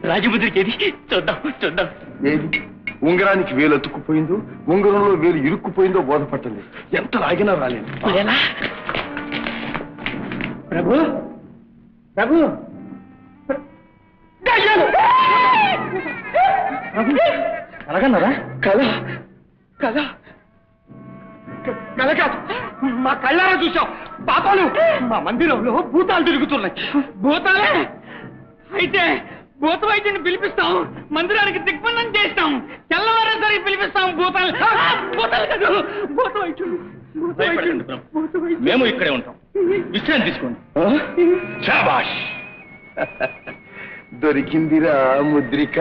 రాజముద్రికి ఏది చూద్దాం చూద్దాం ఏది ఉంగరానికి వేలు అతుక్కుపోయిందో ఉంగరంలో వేలు ఇరుక్కుపోయిందో బోధపట్టండి ఎంత లాగినా రాలేదు ఎలా ప్రభు ప్రభు అలాగన్నారా కళ కళ కళ కాదు మా కళ్ళారా చూసాం పాపాలు మా మందిరంలో భూతాలు తిరుగుతున్నాయి భూతాలే అయితే భూత వైద్యుని పిలిపిస్తాం మందిరానికి దిగ్బంధం చేస్తాం తెల్లవారేసరికి పిలిపిస్తాం భూతాలు ఆ, భూతాలు కాదు భూత వైద్యుడు భూత వైద్యుడు భూత వైద్యుడు మేము ఇక్కడే ఉంటాం విశ్రాంతి తీసుకోండి శాబాష్ దొరికిందిరా ముద్రిక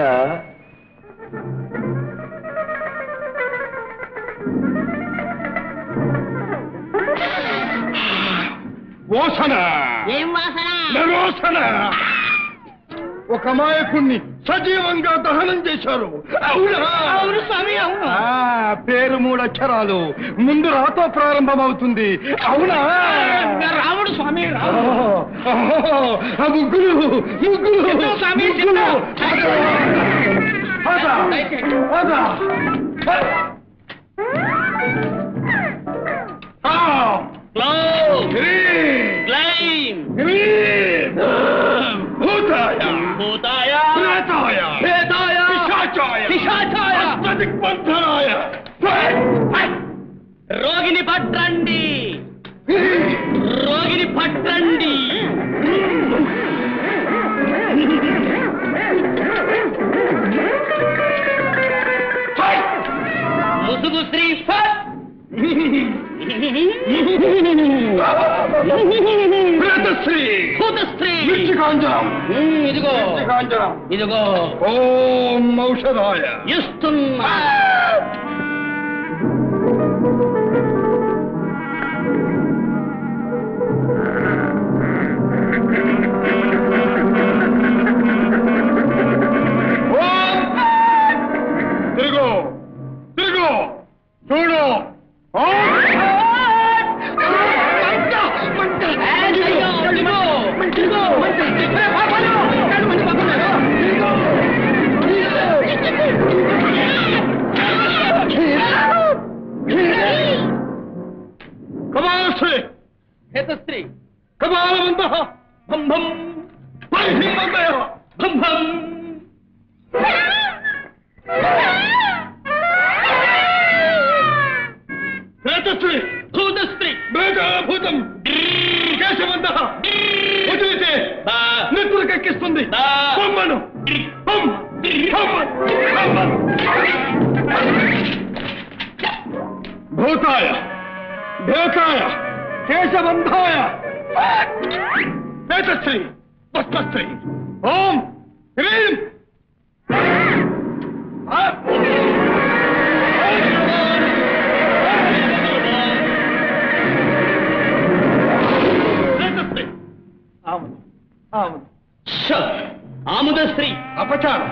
ఓసన ఏం వాసన నరోసన ఒక మాయకుణ్ణి సజీవంగా దహనం చేశారు అవునా అవును స్వామి అవును ఆ, పేరు మూడు అక్షరాలు ముందు రాతో ప్రారంభమవుతుంది అవునా రాముడు స్వామి ఆ, రాముడు ఆ, ముగ్గురు ముగ్గురు చిత్తం స్వామి, ముగ్గురు. చిత్తం. పద, పద, పద. ఆ, హ్రీం, క్లైమ్ హ్రీం. భూతాయ భూతాయ ప్రేతాయ భేదాయ పిశాచాయ పిశాచాయ అష్టదిగ్బంధనాయ రోగిని పట్టండి రోగిని పట్టండి ముసుగు శ్రీ ఫట్ ప్రేతశ్రీ భూత స్త్రీ మృత్యుకాంజనం ఉమ్, ఇదిగో మృత్యుకాంజనం ఇదిగో ఓం ఔషధాయ ఇస్తున్నా ఓం తిరుగు తిరుగు చూడు ఓం కమాశ్రీ హేతస్త్రీ కపాలవంత భం భం పరిహిమంతయ భం భం ప్రేతశ్రీ భూతస్త్రీ భూతం కేశవంత వదిలితే బా నిద్రకెక్కిస్తుంది బా బొమ్మను బొమ్మ బొమ్మ బొమ్మ భూతాయ భూతాయ కేశబంధాయ పేతశ్రీ పుష్పశ్రీ ఓం హ్రీం పేతశ్రీ అవును అవును ష ఆముదస్త్రీ అపచారం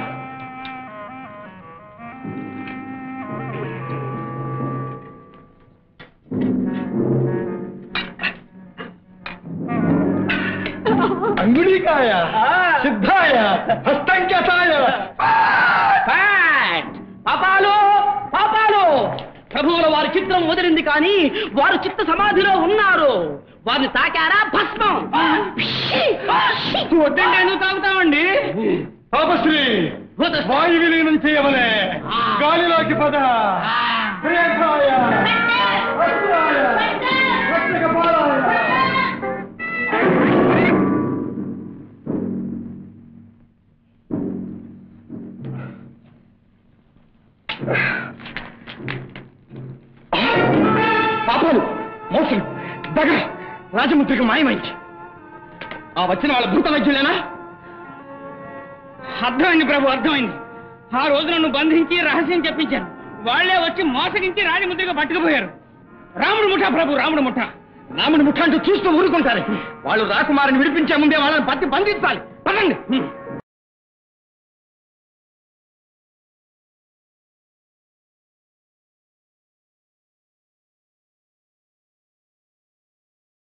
అంగుళీకాయ సిద్ధాయ హస్తంకసాయ ఫ్యాట్ పాపాలు పాపాలు ప్రభువుల వారి చిత్రం వదిలింది కానీ వారు చిత్త సమాధిలో ఉన్నారు వారిని తాకారా భస్మం వద్దంటే ఎందుకు తాగుతామండి పాపశ్రీ భూతశ్రీ. వాయు విలీనం చేయవలే గాలిలోకి పద ప్రేతాయ అస్త్రాయ, రక్షకపాలాయ. పాపాలు మోసం దగ రాజముద్రిక మాయమైంది ఆ వచ్చిన వాళ్ళ భూత వైద్యులేనా అర్థమైంది ప్రభు అర్థమైంది ఆ రోజు నన్ను బంధించి రహస్యం చెప్పించాను వాళ్లే వచ్చి మోసగించి రాజముద్రిక పట్టుకుపోయారు రాముడు ముఠా ప్రభు రాముడు ముఠా రాముడు ముఠా అంటూ చూస్తూ ఊరుకుంటారు వాళ్ళు రాకుమారిని విడిపించే ముందే వాళ్ళని పట్టి బంధించాలి పదండి